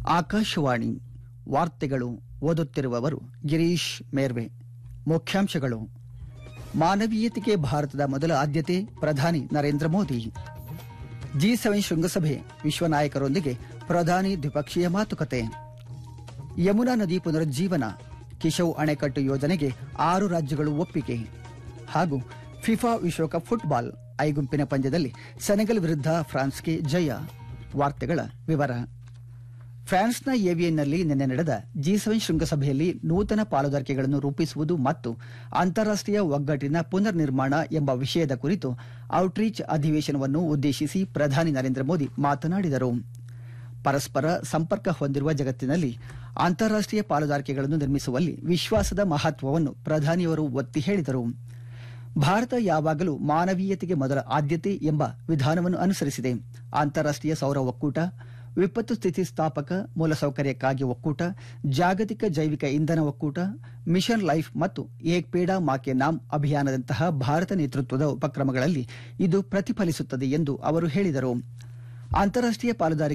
ಆಕಾಶವಾಣಿ ವಾರ್ತೆಗಳು ಓದುತ್ತಿರುವವರು ಗಿರೀಶ್ ಮೇರ್ವೆ ಮುಖ್ಯಾಂಶಗಳು ಮಾನವೀಯತೆಗೆ ಭಾರತದ ಮೊದಲ ಆದ್ಯತೆ ಪ್ರಧಾನಿ ನರೇಂದ್ರ ಮೋದಿ ಜಿ ಸೆವೆನ್ ಶೃಂಗಸಭೆ ವಿಶ್ವ ನಾಯಕರೊಂದಿಗೆ ಪ್ರಧಾನಿ ದ್ವಿಪಕ್ಷೀಯ ಮಾತುಕತೆ ಯಮುನಾ ನದಿ ಪುನರುಜ್ಜೀವನ ಕಿಶೌ ಅಣೆಕಟ್ಟು ಯೋಜನೆಗೆ ಆರು ರಾಜ್ಯಗಳು ಒಪ್ಪಿಗೆ ಹಾಗೂ ಫಿಫಾ ವಿಶ್ವಕಪ್ ಫುಟ್ಬಾಲ್ ಐ ಗುಂಪಿನ ಪಂದ್ಯದಲ್ಲಿ ಸೆನೆಗಲ್ ವಿರುದ್ಧ ಫ್ರಾನ್ಸ್ಗೆ ಜಯ ವಾರ್ತೆಗಳ ವಿವರ ಫ್ರಾನ್ಸ್ನ ಏವಿಯನ್ನಲ್ಲಿ ನಿನ್ನೆ ನಡೆದ ಜಿ ಸೆವೆನ್ ಶೃಂಗಸಭೆಯಲ್ಲಿ ನೂತನ ಪಾಲುದಾರಿಕೆಗಳನ್ನು ರೂಪಿಸುವುದು ಮತ್ತು ಅಂತಾರಾಷ್ಟೀಯ ಒಗ್ಗಟ್ಟಿನ ಪುನರ್ ನಿರ್ಮಾಣ ಎಂಬ ವಿಷಯದ ಕುರಿತು ಔಟ್ರೀಚ್ ಅಧಿವೇಶನವನ್ನು ಉದ್ದೇಶಿಸಿ ಪ್ರಧಾನಿ ನರೇಂದ್ರ ಮೋದಿ ಮಾತನಾಡಿದರು ಪರಸ್ಪರ ಸಂಪರ್ಕ ಹೊಂದಿರುವ ಜಗತ್ತಿನಲ್ಲಿ ಅಂತಾರಾಷ್ಟೀಯ ಪಾಲುದಾರಿಕೆಗಳನ್ನು ನಿರ್ಮಿಸುವಲ್ಲಿ ವಿಶ್ವಾಸದ ಮಹತ್ವವನ್ನು ಪ್ರಧಾನಿಯವರು ಒತ್ತಿ ಹೇಳಿದರು ಭಾರತ ಯಾವಾಗಲೂ ಮಾನವೀಯತೆಗೆ ಮೊದಲ ಆದ್ಯತೆ ಎಂಬ ವಿಧಾನವನ್ನು ಅನುಸರಿಸಿದೆ ಅಂತಾರಾಷ್ಟೀಯ ಸೌರ ಒಕ್ಕೂಟ ವಿಪತ್ತು ಸ್ಥಿತಿ ಸ್ಥಾಪಕ ಮೂಲಸೌಕರ್ಯಕ್ಕಾಗಿ ಒಕ್ಕೂಟ ಜಾಗತಿಕ ಜೈವಿಕ ಇಂಧನ ಒಕ್ಕೂಟ ಮಿಷನ್ ಲೈಫ್ ಮತ್ತು ಏಕ್ ಪೇಡಾ ಮಾಕೆ ನಾಮ್ ಅಭಿಯಾನದಂತಹ ಭಾರತ ನೇತೃತ್ವದ ಉಪಕ್ರಮಗಳಲ್ಲಿ ಇದು ಪ್ರತಿಫಲಿಸುತ್ತದೆ ಎಂದು ಅವರು ಹೇಳಿದರು ಅಂತಾರಾಷ್ಟೀಯ ಪಾಲುದಾರಿಕೆ